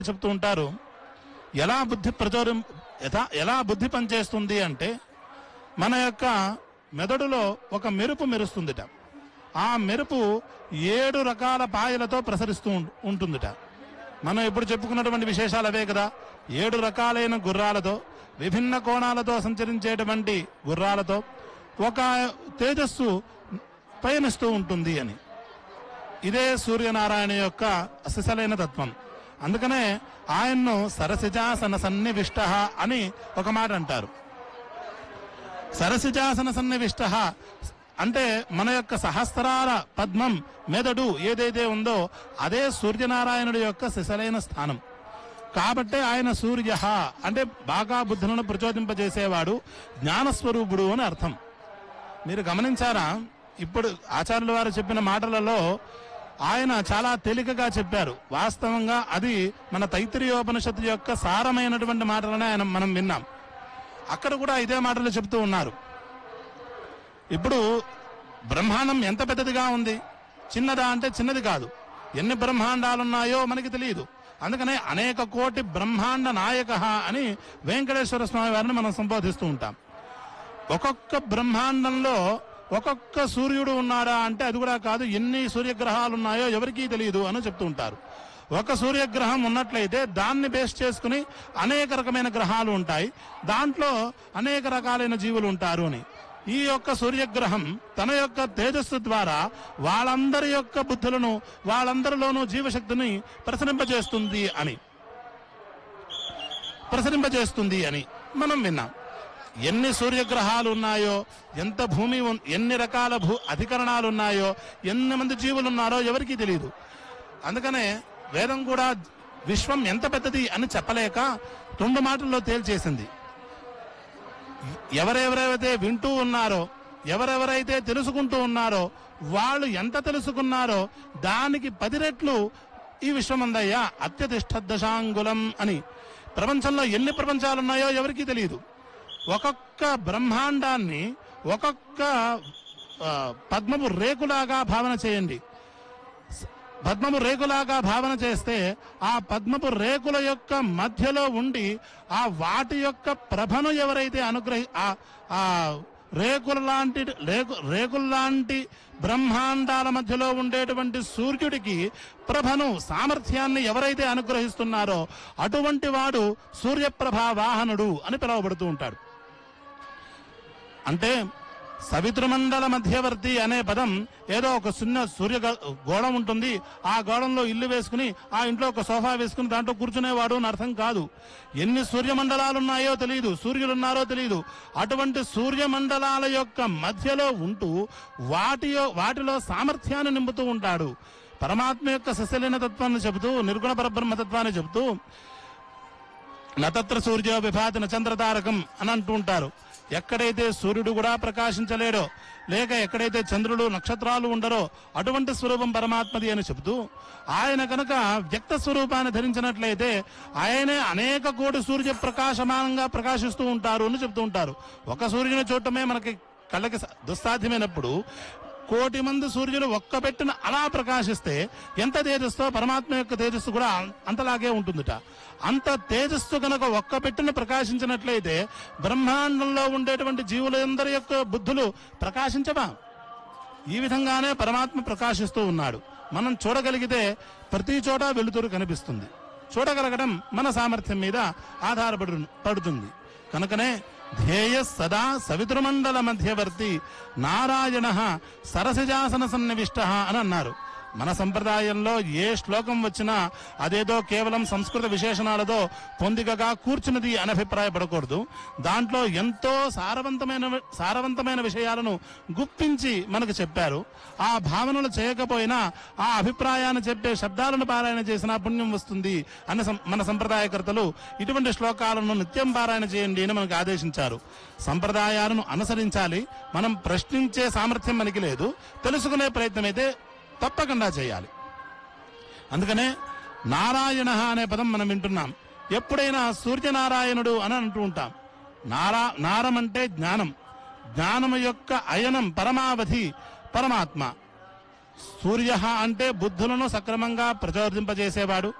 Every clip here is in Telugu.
చెప్తూ ఉంటారు ఎలా బుద్ధి ప్రచోరం యథా ఎలా బుద్ధి పనిచేస్తుంది అంటే మన యొక్క మెదడులో ఒక మెరుపు మెరుస్తుందిట ఆ మెరుపు ఏడు రకాల పాయలతో ప్రసరిస్తూ ఉం- ఉంటుందిట మనం ఇప్పుడు చెప్పుకున్నటువంటి విశేషాలు అవే కదా ఏడు రకాలైన గుర్రాలతో విభిన్న కోణాలతో సంచరించేటువంటి గుర్రాలతో ఒక తేజస్సు పయనిస్తూ ఉంటుంది అని ఇదే సూర్యనారాయణ యొక్క అసిసలైన తత్వం అందుకనే ఆయన్ను సరసిజాసన సన్నివిష్ట అని ఒక మాట అంటారు సరసిజాసన సన్నివిష్ట అంటే మన యొక్క సహస్రాల పద్మం మెదడు ఏదైతే ఉందో అదే సూర్యనారాయణుడి యొక్క సిసలైన స్థానం కాబట్టే ఆయన సూర్య అంటే బాగా బుద్ధులను ప్రచోదింపజేసేవాడు జ్ఞానస్వరూపుడు అని అర్థం మీరు గమనించారా ఇప్పుడు ఆచార్యుల వారు చెప్పిన మాటలలో ఆయన చాలా తేలికగా చెప్పారు వాస్తవంగా అది మన తైత్రీయోపనిషత్తు యొక్క సారమైనటువంటి మాటలనే ఆయన మనం విన్నాం అక్కడ కూడా ఇదే మాటలు చెప్తూ ఉన్నారు ఇప్పుడు బ్రహ్మాండం ఎంత పెద్దదిగా ఉంది చిన్నదా అంటే చిన్నది కాదు ఎన్ని బ్రహ్మాండాలు ఉన్నాయో మనకి తెలియదు అందుకనే అనేక కోటి బ్రహ్మాండ నాయక అని వెంకటేశ్వర స్వామి వారిని మనం సంబోధిస్తూ ఉంటాం ఒక్కొక్క బ్రహ్మాండంలో ఒక్కొక్క సూర్యుడు ఉన్నాడా అంటే అది కూడా కాదు ఎన్ని సూర్యగ్రహాలు ఉన్నాయో ఎవరికీ తెలియదు అని చెప్తూ ఉంటారు ఒక సూర్యగ్రహం ఉన్నట్లయితే దాన్ని బేస్ చేసుకుని అనేక రకమైన గ్రహాలు ఉంటాయి దాంట్లో అనేక రకాలైన జీవులు ఉంటారు అని ఈ యొక్క సూర్యగ్రహం తన యొక్క తేజస్సు ద్వారా వాళ్ళందరి యొక్క బుద్ధులను వాళ్ళందరిలోనూ జీవశక్తిని ప్రసరింపజేస్తుంది అని ప్రసరింపజేస్తుంది అని మనం విన్నాం ఎన్ని సూర్యగ్రహాలు ఉన్నాయో ఎంత భూమి ఉన్- ఎన్ని రకాల భూ అధికరణాలు ఉన్నాయో ఎన్ని మంది జీవులు ఉన్నారో ఎవరికీ తెలియదు అందుకనే వేదం కూడా విశ్వం ఎంత పెద్దది అని చెప్పలేక రెండు మాటల్లో తేల్చేసింది ఎవరెవరైతే వింటూ ఉన్నారో ఎవరెవరైతే తెలుసుకుంటూ ఉన్నారో వాళ్ళు ఎంత తెలుసుకున్నారో దానికి పది రెట్లు ఈ విశ్వమందయ్య అత్యతిష్ట దశాంగులం అని ప్రపంచంలో ఎన్ని ప్రపంచాలు ఉన్నాయో ఎవరికీ తెలియదు ఒక్కొక్క బ్రహ్మాండాన్ని ఒక్కొక్క ఆ, పద్మపు రేకులాగా భావన చేయండి పద్మపు రేకులాగా భావన చేస్తే ఆ పద్మపు రేకుల యొక్క మధ్యలో ఉండి ఆ వాటి యొక్క ప్రభను ఎవరైతే అనుగ్రహి ఆ- ఆ రేకుల లాంటి రేకు రేకుల లాంటి బ్రహ్మాండాల మధ్యలో ఉండేటువంటి సూర్యుడికి ప్రభను సామర్థ్యాన్ని ఎవరైతే అనుగ్రహిస్తున్నారో అటువంటి వాడు సూర్యప్రభా వాహనుడు అని పిలువబడుతూ ఉంటాడు అంటే సవితృమండల మధ్యవర్తి అనే పదం ఏదో ఒక చిన్న సూర్య గ- గోడ ఉంటుంది ఆ గోడంలో ఇల్లు వేసుకుని ఆ ఇంట్లో ఒక సోఫా వేసుకుని దాంట్లో కూర్చునేవాడు అని అర్థం కాదు ఎన్ని సూర్యమండలాలు ఉన్నాయో తెలియదు సూర్యులు ఉన్నారో తెలియదు అటువంటి సూర్యమండలాల యొక్క మధ్యలో ఉంటూ వాటి యొ- వాటిలో సామర్థ్యాన్ని నింపుతూ ఉంటాడు పరమాత్మ యొక్క సశలీన తత్వాన్ని చెబుతూ నిర్గుణ పరబ్రహ్మ తత్వాన్ని చెబుతూ నతత్ర సూర్యో విభాతి నచంద్రతారకం అని అంటూ ఉంటారు ఎక్కడైతే సూర్యుడు కూడా ప్రకాశించలేడో లేక ఎక్కడైతే చంద్రుడు నక్షత్రాలు ఉండరో అటువంటి స్వరూపం పరమాత్మది అని చెబుతూ ఆయన కనుక వ్యక్త స్వరూపాన్ని ధరించినట్లయితే ఆయనే అనేక కోటి సూర్య ప్రకాశమానంగా ప్రకాశిస్తూ ఉంటారు అని చెబుతూ ఉంటారు ఒక సూర్యుని చూడటమే మనకి కళ్ళకి స- దుస్సాధ్యమైనప్పుడు కోటి మంది సూర్యులు ఒక్క పెట్టిన అలా ప్రకాశిస్తే ఎంత తేజస్తో పరమాత్మ యొక్క తేజస్సు కూడా అం- అంతలాగే ఉంటుందిట అంత తేజస్సు కనుక ఒక్క పెట్టిన ప్రకాశించినట్లయితే బ్రహ్మాండంలో ఉండేటువంటి జీవులందరి యొక్క బుద్ధులు ప్రకాశించవా ఈ విధంగానే పరమాత్మ ప్రకాశిస్తూ ఉన్నాడు మనం చూడగలిగితే ప్రతి చోట వెలుతురు కనిపిస్తుంది చూడగలగడం మన సామర్థ్యం మీద ఆధారపడు పడుతుంది కనుకనే ధ్యేయ సదా సవితృమండల మధ్యవర్తి నారాయణ సరసజాసన సన్నివిష్ట అని అన్నారు మన సంప్రదాయంలో ఏ శ్లోకం వచ్చినా అదేదో కేవలం సంస్కృత విశేషణాలతో పొందికగా కూర్చున్నది అని అభిప్రాయపడకూడదు దాంట్లో ఎంతో సారవంతమైన సారవంతమైన విషయాలను గుప్పించి మనకు చెప్పారు ఆ భావనలు చేయకపోయినా ఆ అభిప్రాయాన్ని చెప్పే శబ్దాలను పారాయణ చేసిన పుణ్యం వస్తుంది అని సం- మన సంప్రదాయకర్తలు ఇటువంటి శ్లోకాలను నిత్యం పారాయణ చేయండి అని మనకు ఆదేశించారు సంప్రదాయాలను అనుసరించాలి మనం ప్రశ్నించే సామర్థ్యం మనకి లేదు తెలుసుకునే ప్రయత్నం అయితే తప్పకుండా చేయాలి అందుకనే నారాయణ అనే పదం మనం వింటున్నాం ఎప్పుడైనా సూర్యనారాయణుడు అని అంటూ ఉంటాం నారా నారం అంటే జ్ఞానం జ్ఞానము యొక్క అయనం పరమావధి పరమాత్మ సూర్య అంటే బుద్ధులను సక్రమంగా ప్రచోదింపజేసేవాడు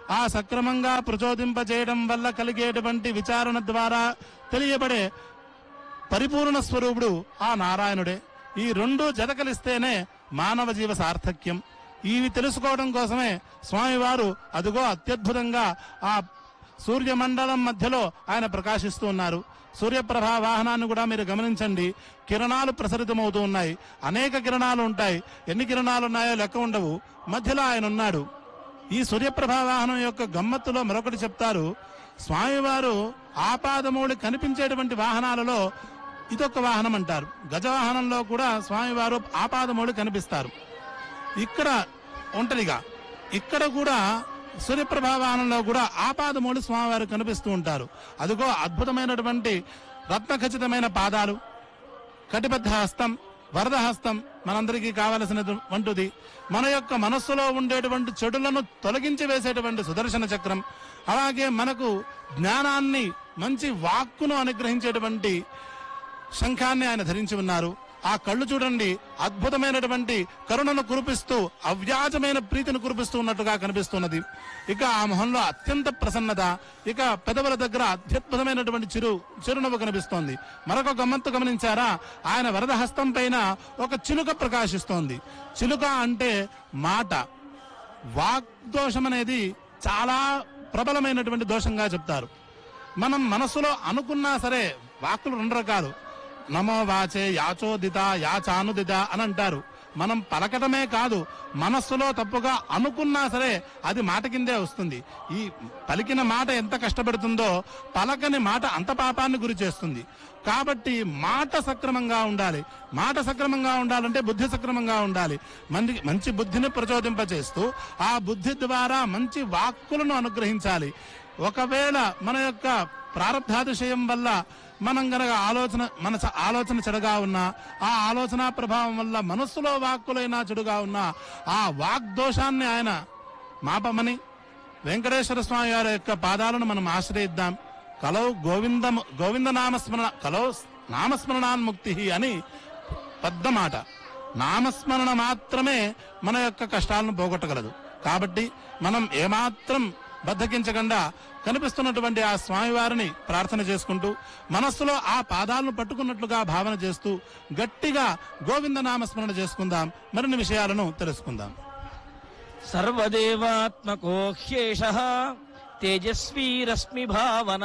ఆ సక్రమంగా ప్రచోదింపజేయడం వల్ల కలిగేటువంటి విచారణ ద్వారా తెలియబడే పరిపూర్ణ స్వరూపుడు ఆ నారాయణుడే ఈ రెండు జతకలిస్తేనే మానవ జీవ సార్థక్యం ఇవి తెలుసుకోవడం కోసమే స్వామివారు అదిగో అత్యద్భుతంగా ఆ సూర్యమండలం మధ్యలో ఆయన ప్రకాశిస్తూ ఉన్నారు సూర్యప్రభా వాహనాన్ని కూడా మీరు గమనించండి కిరణాలు ప్రసరితమవుతూ ఉన్నాయి అనేక కిరణాలు ఉంటాయి ఎన్ని కిరణాలు ఉన్నాయో లెక్క ఉండవు మధ్యలో ఆయన ఉన్నాడు ఈ సూర్యప్రభా వాహనం యొక్క గమ్మత్తులో మరొకటి చెప్తారు స్వామివారు ఆపాదమూడి కనిపించేటువంటి వాహనాలలో ఇదొక వాహనం అంటారు గజవాహనంలో కూడా స్వామివారు ఆపాదమూడి కనిపిస్తారు ఇక్కడ ఒంటరిగా ఇక్కడ కూడా సూర్యప్రభా వాహనంలో కూడా ఆపాదమూడి స్వామివారు కనిపిస్తూ ఉంటారు అదిగో అద్భుతమైనటువంటి రత్న ఖచ్చితమైన పాదాలు కటిబద్ధ హస్తం వరద హస్తం మనందరికీ కావలసినటువంటిది మన యొక్క మనస్సులో ఉండేటువంటి చెడులను తొలగించి వేసేటువంటి సుదర్శన చక్రం అలాగే మనకు జ్ఞానాన్ని మంచి వాక్కును అనుగ్రహించేటువంటి శంఖాన్ని ఆయన ధరించి ఉన్నారు ఆ కళ్ళు చూడండి అద్భుతమైనటువంటి కరుణను కురిపిస్తూ అవ్యాజమైన ప్రీతిని కురిపిస్తూ ఉన్నట్టుగా కనిపిస్తున్నది ఇక ఆ మొహంలో అత్యంత ప్రసన్నత ఇక పెదవుల దగ్గర అత్యద్భుతమైనటువంటి చిరు చిరునవ్వు కనిపిస్తోంది మరొక గమ్మత్తు గమనించారా ఆయన వరద హస్తం పైన ఒక చిలుక ప్రకాశిస్తోంది చిలుక అంటే మాట వాగ్దోషం అనేది చాలా ప్రబలమైనటువంటి దోషంగా చెప్తారు మనం మనసులో అనుకున్నా సరే వాక్కులు రెండు రకాలు నమో వాచే యాచోదిత యాచానుదిత అని అంటారు మనం పలకటమే కాదు మనస్సులో తప్పుగా అనుకున్నా సరే అది మాట కిందే వస్తుంది ఈ పలికిన మాట ఎంత కష్టపెడుతుందో పలకని మాట అంత పాపాన్ని గురి చేస్తుంది కాబట్టి మాట సక్రమంగా ఉండాలి మాట సక్రమంగా ఉండాలంటే బుద్ధి సక్రమంగా ఉండాలి మంచి మంచి బుద్ధిని ప్రచోదింపచేస్తూ ఆ బుద్ధి ద్వారా మంచి వాక్కులను అనుగ్రహించాలి ఒకవేళ మన యొక్క ప్రారంధాతిశయం వల్ల మనం గనక ఆలోచన మన చ- ఆలోచన చెడుగా ఉన్నా ఆ ఆలోచన ప్రభావం వల్ల మనస్సులో వాక్కులైనా చెడుగా ఉన్నా ఆ వాగ్దోషాన్ని ఆయన మాపమని వెంకటేశ్వర స్వామి వారి యొక్క పాదాలను మనం ఆశ్రయిద్దాం కలౌ గోవింద గోవింద నామస్మరణ కలౌ నామస్మరణాన్ముక్తి అని పెద్ద మాట నామస్మరణ మాత్రమే మన యొక్క కష్టాలను పోగొట్టగలదు కాబట్టి మనం ఏమాత్రం బద్దకించకుండా కనిపిస్తున్నటువంటి ఆ స్వామివారిని ప్రార్థన చేసుకుంటూ మనస్సులో ఆ పాదాలను పట్టుకున్నట్లుగా భావన చేస్తూ గట్టిగా గోవింద నామస్మరణ చేసుకుందాం మరిన్ని విషయాలను తెలుసుకుందాం సర్వదేవాత్మకో హ్యేష తేజస్వీ రశ్మి భావన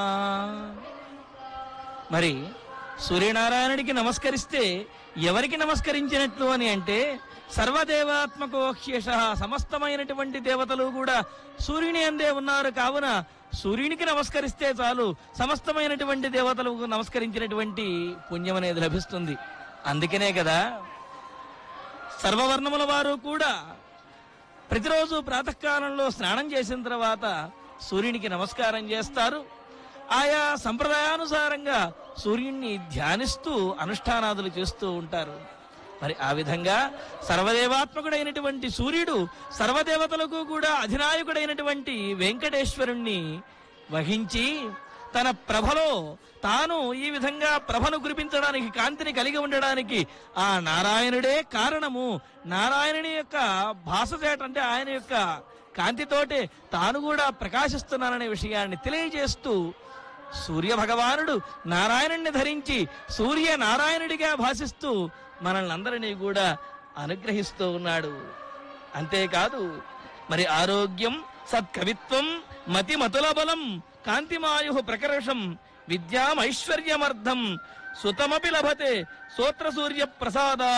మరి సూర్యనారాయణుడికి నమస్కరిస్తే ఎవరికి నమస్కరించినట్లు అని అంటే సర్వదేవాత్మకో హ్యేష సమస్తమైనటువంటి దేవతలు కూడా సూర్యుని అందే ఉన్నారు కావున సూర్యునికి నమస్కరిస్తే చాలు సమస్తమైనటువంటి దేవతలకు నమస్కరించినటువంటి పుణ్యం అనేది లభిస్తుంది అందుకనే కదా సర్వవర్ణముల వారు కూడా ప్రతిరోజు ప్రాతకాలంలో స్నానం చేసిన తర్వాత సూర్యునికి నమస్కారం చేస్తారు ఆయా సంప్రదాయానుసారంగా సూర్యుణ్ణి ధ్యానిస్తూ అనుష్ఠానాదులు చేస్తూ ఉంటారు మరి ఆ విధంగా సర్వదేవాత్మకుడైనటువంటి సూర్యుడు సర్వదేవతలకు కూడా అధినాయకుడైనటువంటి వెంకటేశ్వరుణ్ణి వహించి తన ప్రభలో తాను ఈ విధంగా ప్రభను కురిపించడానికి కాంతిని కలిగి ఉండడానికి ఆ నారాయణుడే కారణము నారాయణుని యొక్క భాషచేట అంటే ఆయన యొక్క కాంతితోటే తాను కూడా ప్రకాశిస్తున్నాననే విషయాన్ని తెలియజేస్తూ సూర్య భగవానుడు నారాయణుణ్ణి ధరించి సూర్య నారాయణుడిగా భాషిస్తూ మనల్ని అందరినీ కూడా అనుగ్రహిస్తూ ఉన్నాడు అంతేకాదు మరి ఆరోగ్యం సత్కవిత్వం మతి మతుల బలం కాంతిమాయు ప్రకర్షం విద్యామైశ్వర్యమర్థం సుతమపి లభతే సూత్ర సూర్య ప్రసాదా